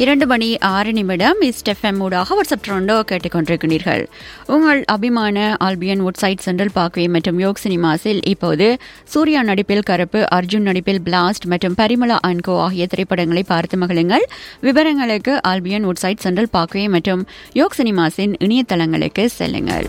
இரண்டு மணி ஆறு நிமிடம் இஸ்ட் எஃப்எம் ஊடாக வாட்ஸ்அப் ட்ரோண்டோ கேட்டுக்கொண்டிருக்கிறீர்கள் உங்கள் அபிமான ஆல்பியன் வுட்சைட் சென்ட்ரல் பார்க்வே மற்றும் யோக் சினிமாஸில் இப்போது சூர்யா நடிப்பில் கருப்பு அர்ஜுன் நடிப்பில் பிளாஸ்ட் மற்றும் பரிமளா அன்கோ ஆகிய திரைப்படங்களை பார்த்து மகிழுங்கள் விவரங்களுக்கு ஆல்பியன் வுட்சைட் சென்ட்ரல் பார்க்வே மற்றும் யோக் சினிமாஸின் இணையதளங்களுக்கு செல்லுங்கள்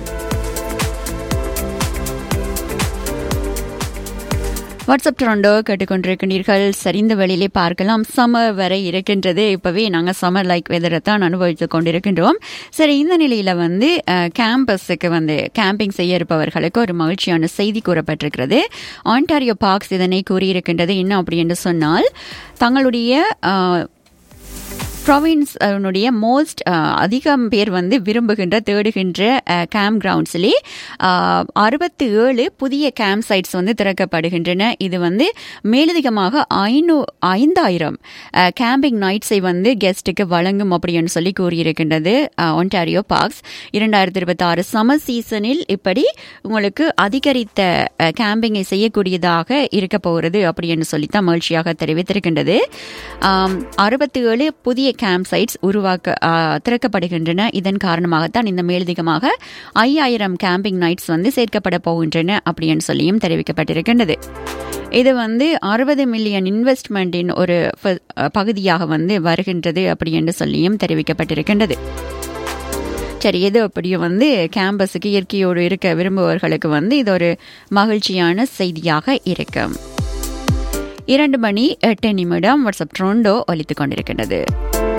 வாட்ஸ்அப் ட்ரோண்டோ கேட்டுக்கொண்டிருக்கிறீர்கள் சரிந்த வழியிலே பார்க்கலாம் சம்மர் வரை இருக்கின்றது இப்பவே நாங்கள் சம்மர் லைக் வெதரை தான் அனுபவித்துக் கொண்டிருக்கின்றோம் சரி இந்த நிலையில வந்து கேம்பஸுக்கு வந்து கேம்பிங் செய்ய இருப்பவர்களுக்கு ஒரு மகிழ்ச்சியான செய்தி கூறப்பட்டிருக்கிறது ஆன்டாரியோ பார்க்ஸ் இதனை கூறியிருக்கின்றது என்ன அப்படி என்று சொன்னால் தங்களுடைய ப்ரொவின்ஸனுடைய மோஸ்ட் அதிகம் பேர் வந்து விரும்புகின்ற தேடுகின்ற கேம்ப் கிரவுண்ட்ஸ்லே அறுபத்தி ஏழு புதிய கேம்ப் சைட்ஸ் வந்து திறக்கப்படுகின்றன இது வந்து மேலதிகமாக ஐநூ ஐந்தாயிரம் கேம்பிங் நைட்ஸை வந்து கெஸ்ட்டுக்கு வழங்கும் அப்படின்னு சொல்லி கூறியிருக்கின்றது ஒன்டாரியோ பார்க்ஸ் இரண்டாயிரத்தி இருபத்தி ஆறு சம்மர் சீசனில் இப்படி உங்களுக்கு அதிகரித்த கேம்பிங்கை செய்யக்கூடியதாக இருக்க போகிறது அப்படின்னு சொல்லித்தான் மகிழ்ச்சியாக தெரிவித்திருக்கின்றது அறுபத்தி ஏழு புதிய கேம்ப் சைட்ஸ் உருவாக்க திறக்கப்படுகின்றன இதன் காரணமாகத்தான் இந்த மேலதிகமாக ஐயாயிரம் கேம்பிங் நைட்ஸ் வந்து சேர்க்கப்பட போகின்றன அப்படின்னு சொல்லியும் தெரிவிக்கப்பட்டிருக்கின்றது இது வந்து அறுபது மில்லியன் இன்வெஸ்ட்மெண்ட்டின் ஒரு பகுதியாக வந்து வருகின்றது அப்படி என்று சொல்லியும் தெரிவிக்கப்பட்டிருக்கின்றது சரி எது அப்படியும் வந்து கேம்பஸுக்கு இயற்கையோடு இருக்க விரும்புபவர்களுக்கு வந்து இது ஒரு மகிழ்ச்சியான செய்தியாக இருக்கும் இரண்டு மணி எட்டு நிமிடம் வாட்ஸ்அப் ட்ரோண்டோ ஒலித்துக் கொண்டிருக்கின்றது